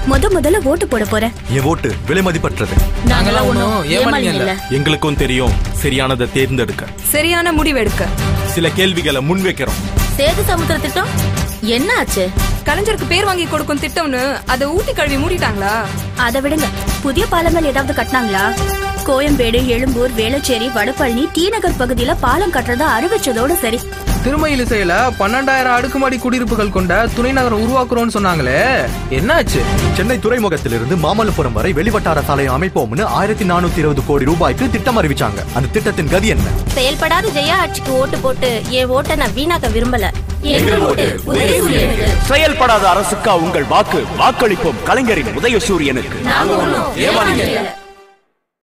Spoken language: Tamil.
முத முதல்ல ஓட்டு போட போறேன் என் ஓட்டு விலை மதிப்பற்றது நாங்கெல்லாம் ஒண்ணும் ஏமாளிங்க இல்ல எங்களுக்கும் தெரியும் சரியானதை தேர்ந்தெடுக்க சரியான முடிவெடுக்க சில கேள்விகளை முன்வைக்கிறோம் சேது சமுத்திர திட்டம் என்ன ஆச்சு கலைஞருக்கு பேர் வாங்கி கொடுக்கும் திட்டம்னு அதை ஊட்டி கழுவி மூடிட்டாங்களா அதை விடுங்க புதிய பாலங்கள் ஏதாவது கட்டினாங்களா கோயம்பேடு எழும்பூர் வேளச்சேரி வடபழனி டி நகர் பகுதியில பாலம் கட்டுறதா அறிவிச்சதோட சரி திருமயிலிசையில பன்னெண்டாயிரம் அடுக்குமாடி குடியிருப்புகள் கொண்ட துணை நகரம் உருவாக்குறோம்னு சொன்னாங்களே என்னாச்சு சென்னை துறைமுகத்திலிருந்து மாமல்லபுரம் வரை வெளிவட்டார சாலை அமைப்போம்னு ஆயிரத்தி நானூத்தி இருபது கோடி ரூபாய்க்கு திட்டம் அறிவிச்சாங்க அந்த திட்டத்தின் கதி என்ன செயல்படாத ஜெயா ஆட்சிக்கு ஓட்டு போட்டு என் ஓட்டை நான் வீணாக்க விரும்பல செயல்படாத அரசுக்கா உங்கள் வாக்கு வாக்களிப்போம் கலைஞரின் உதயசூரியனுக்கு நாங்க ஒண்ணும் ஏமாளிங்க இல்ல.